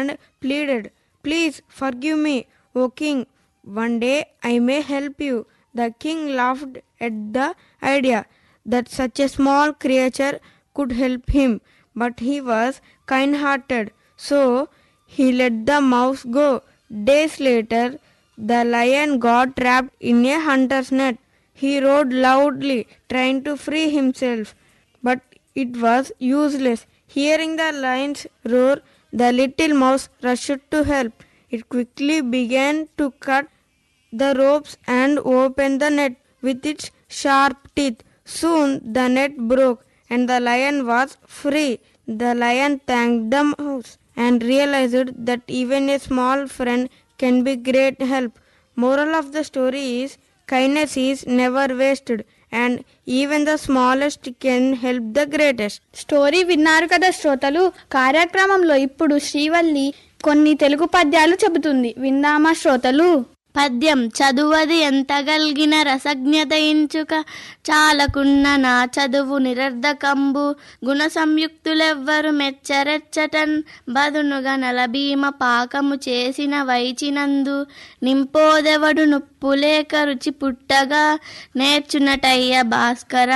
and pleaded, Please forgive me, O king. One day I may help you. The king laughed at the idea that such a small creature could help him, but he was kind hearted, so he let the mouse go. Days later, the lion got trapped in a hunter's net. He roared loudly, trying to free himself, but it was useless. Hearing the lion's roar, the little mouse rushed to help. It quickly began to cut the ropes and open the net with its sharp teeth. Soon the net broke and the lion was free. The lion thanked the mouse and realized that even a small friend can be great help. Moral of the story is kindness is never wasted and even the smallest can help the greatest. Story విన్నారు కదా శ్రోతలు కార్యక్రమంలో ఇప్పుడు శ్రీవల్లి కొన్ని తెలుగు పద్యాలు చెబుతుంది విందామా శ్రోతలు పద్యం చదువది ఎంతగల్గిన రసజ్ఞత ఇంచుక చాలకున్న నా చదువు నిరర్ధకంబు గుణ సంయుక్తులెవ్వరు మెచ్చరెచ్చటన్ బదునుగా నలభీమ పాకము చేసిన వైచినందు నింపోదెవడు నుప్పులేక రుచి పుట్టగా నేర్చునటయ్య భాస్కర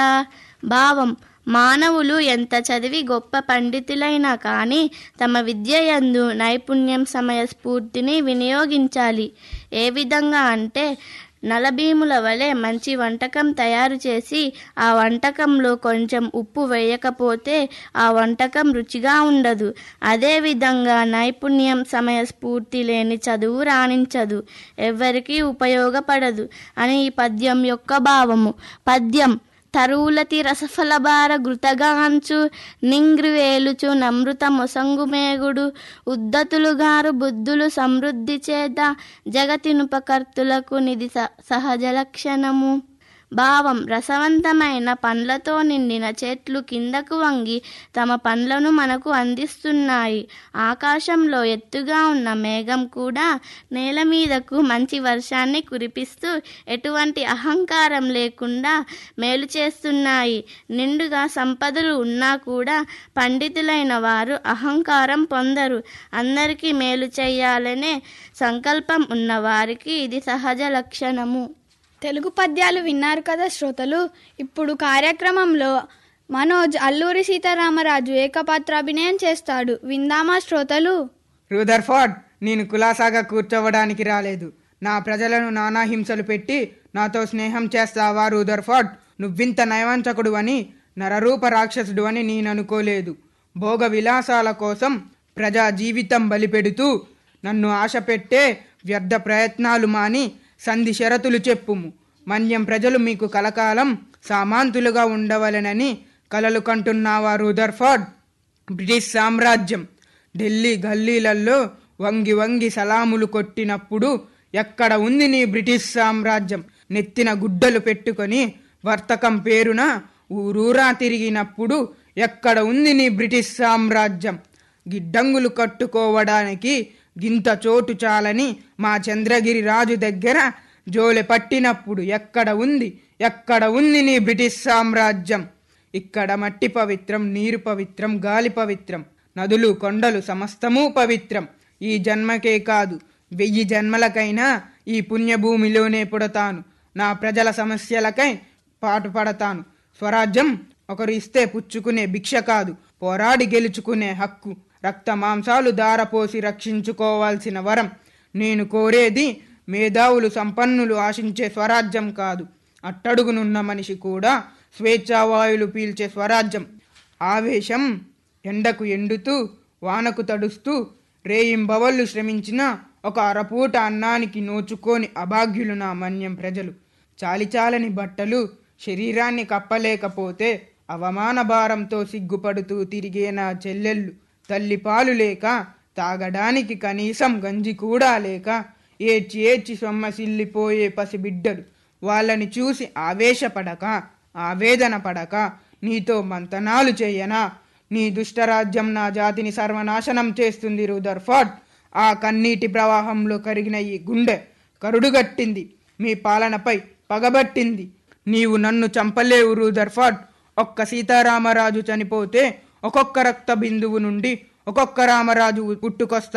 భావం మానవులు ఎంత చదివి గొప్ప పండితులైనా కానీ తమ విద్యయందు నైపుణ్యం సమయ స్ఫూర్తిని వినియోగించాలి ఏ విధంగా అంటే నలభీముల వలె మంచి వంటకం తయారు చేసి ఆ వంటకంలో కొంచెం ఉప్పు వేయకపోతే ఆ వంటకం రుచిగా ఉండదు అదేవిధంగా నైపుణ్యం సమయ స్ఫూర్తి లేని చదువు రాణించదు ఎవ్వరికీ ఉపయోగపడదు అని ఈ పద్యం యొక్క భావము పద్యం తరువులతి రసఫలబార గృతగాంచు నింగ్రివేలుచు నమృత మొసంగు మేగుడు ఉద్దతులుగారు బుద్ధులు సమృద్ధి చేత జగతినుపకర్తులకు నిధి స- సహజ లక్షణము భావం రసవంతమైన పండ్లతో నిండిన చెట్లు కిందకు వంగి తమ పండ్లను మనకు అందిస్తున్నాయి ఆకాశంలో ఎత్తుగా ఉన్న మేఘం కూడా నేల మీదకు మంచి వర్షాన్ని కురిపిస్తూ ఎటువంటి అహంకారం లేకుండా మేలు చేస్తున్నాయి నిండుగా సంపదలు ఉన్నా కూడా పండితులైన వారు అహంకారం పొందరు అందరికీ మేలు చేయాలనే సంకల్పం ఉన్న వారికి ఇది సహజ లక్షణము తెలుగు పద్యాలు విన్నారు కదా శ్రోతలు ఇప్పుడు కార్యక్రమంలో మనోజ్ అల్లూరి సీతారామరాజు ఏకపాత్రాభినయం చేస్తాడు విందామా శ్రోతలు రూదర్ఫర్డ్ నేను కులాసాగా కూర్చోవడానికి రాలేదు నా ప్రజలను నానా హింసలు పెట్టి నాతో స్నేహం చేస్తావా రూదర్ఫర్డ్ నువ్వింత నయవంచకుడు అని నరరూప రాక్షసుడు అని నేను అనుకోలేదు భోగ విలాసాల కోసం ప్రజా జీవితం బలిపెడుతూ నన్ను ఆశ పెట్టే వ్యర్థ ప్రయత్నాలు మాని సంధి షరతులు చెప్పుము మన్యం ప్రజలు మీకు కలకాలం సామాంతులుగా ఉండవలెనని కలలు కంటున్నావా రూదర్ఫర్డ్ బ్రిటిష్ సామ్రాజ్యం ఢిల్లీ గల్లీలలో వంగి వంగి సలాములు కొట్టినప్పుడు ఎక్కడ ఉంది నీ బ్రిటిష్ సామ్రాజ్యం నెత్తిన గుడ్డలు పెట్టుకొని వర్తకం పేరున ఊరూరా తిరిగినప్పుడు ఎక్కడ ఉంది నీ బ్రిటిష్ సామ్రాజ్యం గిడ్డంగులు కట్టుకోవడానికి గింత చోటు చాలని మా చంద్రగిరి రాజు దగ్గర జోలె పట్టినప్పుడు ఎక్కడ ఉంది ఎక్కడ ఉంది నీ బ్రిటిష్ సామ్రాజ్యం ఇక్కడ మట్టి పవిత్రం నీరు పవిత్రం గాలి పవిత్రం నదులు కొండలు సమస్తము పవిత్రం ఈ జన్మకే కాదు వెయ్యి జన్మలకైనా ఈ పుణ్యభూమిలోనే పుడతాను నా ప్రజల సమస్యలకై పాటుపడతాను స్వరాజ్యం ఒకరు ఇస్తే పుచ్చుకునే భిక్ష కాదు పోరాడి గెలుచుకునే హక్కు రక్త మాంసాలు దారపోసి రక్షించుకోవాల్సిన వరం నేను కోరేది మేధావులు సంపన్నులు ఆశించే స్వరాజ్యం కాదు అట్టడుగునున్న మనిషి కూడా స్వేచ్ఛావాయులు పీల్చే స్వరాజ్యం ఆవేశం ఎండకు ఎండుతూ వానకు తడుస్తూ రేయింబవళ్ళు శ్రమించిన ఒక అరపూట అన్నానికి నోచుకోని అభాగ్యులు నా మన్యం ప్రజలు చాలిచాలని బట్టలు శరీరాన్ని కప్పలేకపోతే అవమాన భారంతో సిగ్గుపడుతూ తిరిగే నా చెల్లెళ్ళు తల్లి పాలు లేక తాగడానికి కనీసం గంజి కూడా లేక ఏడ్చి ఏడ్చి సొమ్మసిల్లిపోయే పసిబిడ్డలు వాళ్ళని చూసి ఆవేశపడక ఆవేదన పడక నీతో మంతనాలు చేయనా నీ దుష్టరాజ్యం నా జాతిని సర్వనాశనం చేస్తుంది రూదర్ఫర్డ్ ఆ కన్నీటి ప్రవాహంలో కరిగిన ఈ గుండె కరుడుగట్టింది మీ పాలనపై పగబట్టింది నీవు నన్ను చంపలేవు రూదర్ఫర్డ్ ఒక్క సీతారామరాజు చనిపోతే ఒక్కొక్క రక్త బిందువు నుండి ఒక్కొక్క రామరాజు పుట్టుకొస్తా